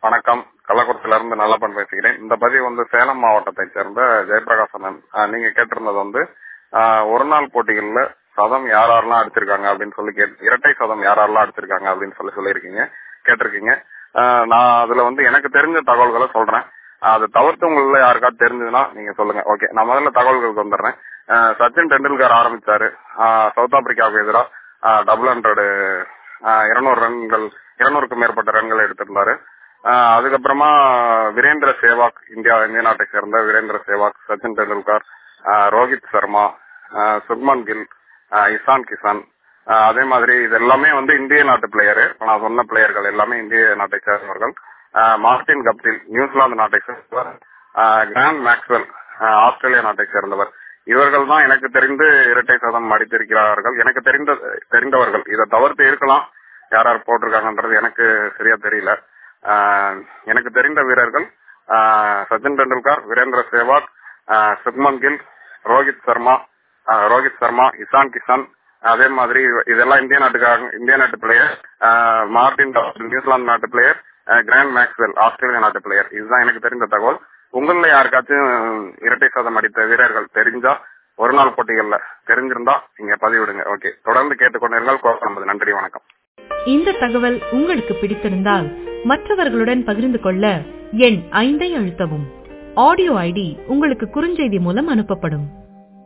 வணக்கம் கள்ளக்குறிச்சியில இருந்து நல்லப்பன் பேசுகிறேன் இந்த பதிவு வந்து சேலம் மாவட்டத்தை சேர்ந்த ஜெயபிரகாசனன் ஆஹ் நீங்க கேட்டிருந்தது வந்து ஆஹ் ஒரு நாள் போட்டிகள்ல சதம் யார் யாரெல்லாம் அடிச்சிருக்காங்க அப்படின்னு சொல்லி கேட்டு இரட்டை சதம் யார் யாரெல்லாம் அடிச்சிருக்காங்க அப்படின்னு சொல்லி சொல்லியிருக்கீங்க கேட்டிருக்கீங்க ஆஹ் நான் அதுல வந்து எனக்கு தெரிஞ்ச தகவல்களை சொல்றேன் அது தவிர்த்து உங்கள யாருக்காவது தெரிஞ்சதுன்னா நீங்க சொல்லுங்க ஓகே நான் முதல்ல தகவல்களுக்கு வந்துடுறேன் ஆஹ் சச்சின் டெண்டுல்கர் ஆரம்பிச்சாரு ஆஹ் சவுத் ஆப்பிரிக்காவுக்கு எதிராக டபுள் ஹண்ட்ரடு இருநூறு ரன்கள் இருநூறுக்கும் மேற்பட்ட ரன்கள் எடுத்திருந்தாரு ஆஹ் அதுக்கப்புறமா வீரேந்திர சேவாக் இந்தியா இந்திய நாட்டை சேர்ந்த வீரேந்திர சேவாக் சச்சின் டெண்டுல்கர் ஆஹ் ரோஹித் சர்மா ஆஹ் சுப்மன் கில் ஆஹ் இசான் கிசான் ஆஹ் அதே மாதிரி இது எல்லாமே வந்து இந்திய நாட்டு பிளேயரு நான் சொன்ன பிளேயர்கள் எல்லாமே இந்திய நாட்டை சேர்ந்தவர்கள் ஆஹ் மார்டின் கப்டில் நியூசிலாந்து நாட்டை சேர்ந்தவர் ஆஹ் கிராண்ட் மேக்ஸ்வெல் ஆஹ் ஆஸ்திரேலியா நாட்டை சேர்ந்தவர் இவர்கள் தான் எனக்கு தெரிந்து இரட்டை சதம் அடித்திருக்கிறார்கள் எனக்கு தெரிந்த தெரிந்தவர்கள் இதை தவிர்த்து இருக்கலாம் யார் யார் போட்டிருக்காங்கன்றது எனக்கு சரியா தெரியல ஆஹ் எனக்கு தெரிந்த வீரர்கள் ஆஹ் சச்சின் டெண்டுல்கர் வீரேந்திர சேவாக் ஆஹ் சுப்மன் கில் ரோஹித் சர்மா ஆஹ் ரோஹித் சர்மா இசான் கிசான் அதே மாதிரி இதெல்லாம் இந்திய நாட்டுக்காக இந்திய நாட்டு பிளேயர் மார்டின் டாப்டன் நியூசிலாந்து Zealand player Grant Maxwell Australia நாட்டு பிளேயர் இதுதான் எனக்கு தெரிந்த தகவல் உங்கள யாருக்காச்சும் இரட்டை சதம் அடித்த வீரர்கள் தெரிஞ்சா ஒரு நாள் போட்டிகள்ல தெரிஞ்சிருந்தா நீங்க பதிவிடுங்க ஓகே தொடர்ந்து கேட்டுக்கொண்டிருங்கள் கோபம் நன்றி வணக்கம் இந்த தகவல் உங்களுக்கு பிடித்திருந்தால் மற்றவர்களுடன் பகிர்ந்து கொள்ள எண் ஐந்தை அழுத்தவும் ஆடியோ ஐடி உங்களுக்கு குறுஞ்செய்தி மூலம் அனுப்பப்படும்